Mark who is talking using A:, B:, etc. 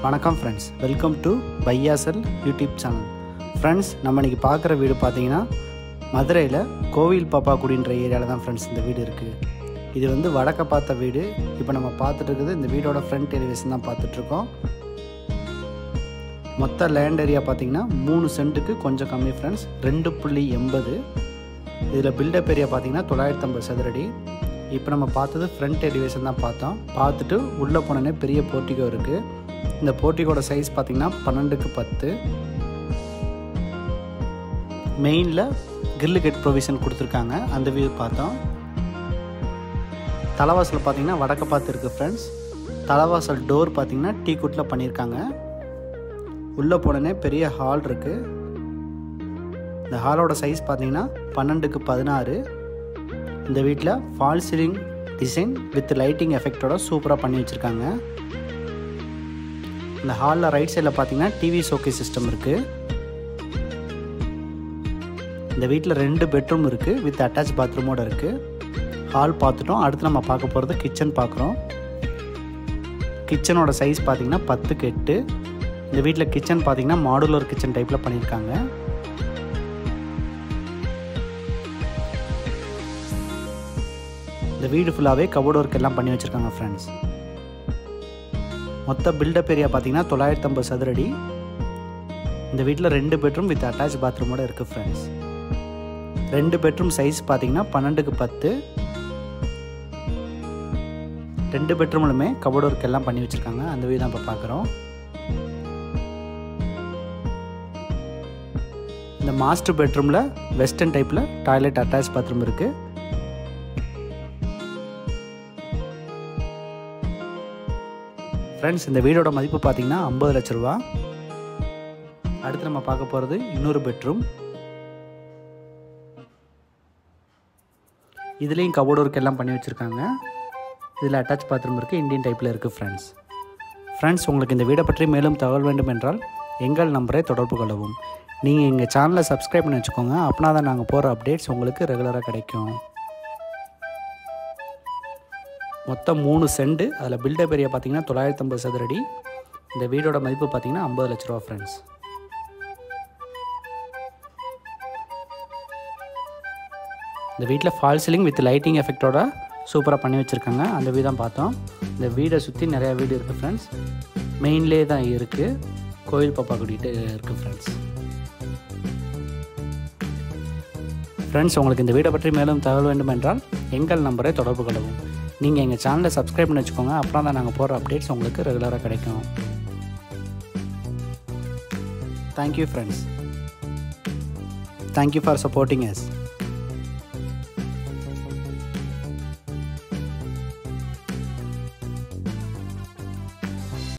A: வணக்கம் friends welcome to பையாசல் YouTube channel friends நம்ம இன்றைக்கி பார்க்குற வீடு பார்த்தீங்கன்னா மதுரையில் கோவில் பாப்பாக்குடின்ற ஏரியாவில் தான் ஃப்ரெண்ட்ஸ் இந்த வீடு இருக்குது இது வந்து வடக்க பார்த்த வீடு இப்போ நம்ம பார்த்துட்டு இருக்குது இந்த வீடோட ஃப்ரண்ட் எலிவேஷன் தான் பார்த்துட்ருக்கோம் மொத்த லேண்ட் ஏரியா பார்த்தீங்கன்னா மூணு சென்ட்டுக்கு கொஞ்சம் கம்மி ஃப்ரெண்ட்ஸ் ரெண்டு புள்ளி எண்பது இதில் பில்டப் ஏரியா பார்த்தீங்கன்னா தொள்ளாயிரத்தி ஐம்பது சதுரடி இப்போ நம்ம பார்த்தது ஃப்ரண்ட் எலிவேஷன் தான் பார்த்தோம் பார்த்துட்டு உள்ளே போனோடனே பெரிய போர்ட்டிகோ இருக்குது இந்த போர்ட்டிகோட சைஸ் பார்த்தீங்கன்னா பன்னெண்டுக்கு பத்து மெயினில் கிரில்லு கேட் ப்ரொவிஷன் கொடுத்துருக்காங்க அந்த வியூ பார்த்தோம் தலைவாசல் பார்த்தீங்கன்னா வடக்க பார்த்து இருக்குது ஃப்ரெண்ட்ஸ் தலைவாசல் டோர் பார்த்தீங்கன்னா டீ குட்டில் பண்ணியிருக்காங்க உள்ளே போனோடனே பெரிய ஹால் இருக்குது இந்த ஹாலோட சைஸ் பார்த்தீங்கன்னா பன்னெண்டுக்கு பதினாறு இந்த வீட்டில் fall ceiling design with lighting எஃபெக்டோட சூப்பராக பண்ணி வச்சுருக்காங்க இந்த ஹாலில் ரைட் சைடில் பார்த்தீங்கன்னா டிவி சோக்கே சிஸ்டம் இருக்குது இந்த வீட்டில் ரெண்டு பெட்ரூம் இருக்குது வித் அட்டாச் பாத்ரூமோடு இருக்குது ஹால் பார்த்துட்டோம் அடுத்து நம்ம பார்க்க போகிறது கிச்சன் பார்க்குறோம் கிச்சனோட சைஸ் பார்த்தீங்கன்னா பத்துக்கு எட்டு இந்த வீட்டில் கிச்சன் பார்த்தீங்கன்னா மாடுலர் கிச்சன் டைப்பில் பண்ணியிருக்காங்க இந்த வீடு ஃபுல்லாகவே கபோர்ட் ஒர்க் எல்லாம் பண்ணி வச்சுருக்காங்க ஃப்ரெண்ட்ஸ் மொத்த பில்டப் ஏரியா பார்த்தீங்கன்னா தொள்ளாயிரத்தி ஐம்பது சதுரடி இந்த வீட்டில் ரெண்டு பெட்ரூம் வித் அட்டாச் பாத்ரூமோட இருக்குது ஃப்ரெண்ட்ஸ் ரெண்டு பெட்ரூம் சைஸ் பார்த்தீங்கன்னா பன்னெண்டுக்கு பத்து ரெண்டு பெட்ரூம்லுமே கபோர்ட் ஒர்க் எல்லாம் பண்ணி வச்சுருக்காங்க அந்த வீடு தான் இப்போ பார்க்குறோம் இந்த மாஸ்டர் பெட்ரூமில் வெஸ்டர்ன் டைப்பில் டாய்லெட் அட்டாச் பாத்ரூம் இருக்குது ஃப்ரெண்ட்ஸ் இந்த வீடோட மதிப்பு பார்த்தீங்கன்னா ஐம்பது லட்ச ரூபா அடுத்து நம்ம பார்க்க போகிறது இன்னொரு பெட்ரூம் இதுலேயும் கபோர்ட் ஒர்க் எல்லாம் பண்ணி வச்சுருக்காங்க இதில் அட்டாச் பாத்ரூம் இருக்குது இந்தியன் டைப்பில் இருக்குது ஃப்ரெண்ட்ஸ் ஃப்ரெண்ட்ஸ் உங்களுக்கு இந்த வீடை பற்றி மேலும் தகவல் வேண்டும் என்றால் எங்கள் நம்பரை தொடர்பு கொள்ளவும் நீங்கள் எங்கள் சேனலை சப்ஸ்கிரைப் பண்ணி வச்சுக்கோங்க அப்படின்னா தான் நாங்கள் போகிற அப்டேட்ஸ் உங்களுக்கு ரெகுலராக கிடைக்கும் மொத்தம் மூணு செண்டு அதில் பில்டப் ஏரியா பார்த்தீங்கன்னா தொள்ளாயிரத்தி ஐம்பது சதுரடி இந்த வீடோட மதிப்பு பார்த்தீங்கன்னா ஐம்பது லட்ச ரூபா ஃப்ரெண்ட்ஸ் இந்த வீட்டில் ஃபால் சீலிங் வித் லைட்டிங் எஃபெக்டோட சூப்பராக பண்ணி வச்சுருக்காங்க அந்த வீடு தான் பார்த்தோம் இந்த வீடை சுற்றி நிறையா வீடு இருக்குது ஃப்ரெண்ட்ஸ் மெயின்லேயே தான் இருக்குது கோயில் பாப்பா கூட்டிகிட்டு இருக்குது ஃப்ரெண்ட்ஸ் ஃப்ரெண்ட்ஸ் உங்களுக்கு இந்த வீடை பற்றி மேலும் தகவல் வேண்டும் என்றால் எங்கள் நம்பரை தொடர்பு கொள்ளவும் நீங்கள் எங்கள் சேனலை சப்ஸ்கிரைப் பண்ணி வச்சுக்கோங்க அப்புறம் தான் நாங்கள் போகிற அப்டேட்ஸ் உங்களுக்கு ரெகுலராக கிடைக்கும் thank you friends thank you for supporting S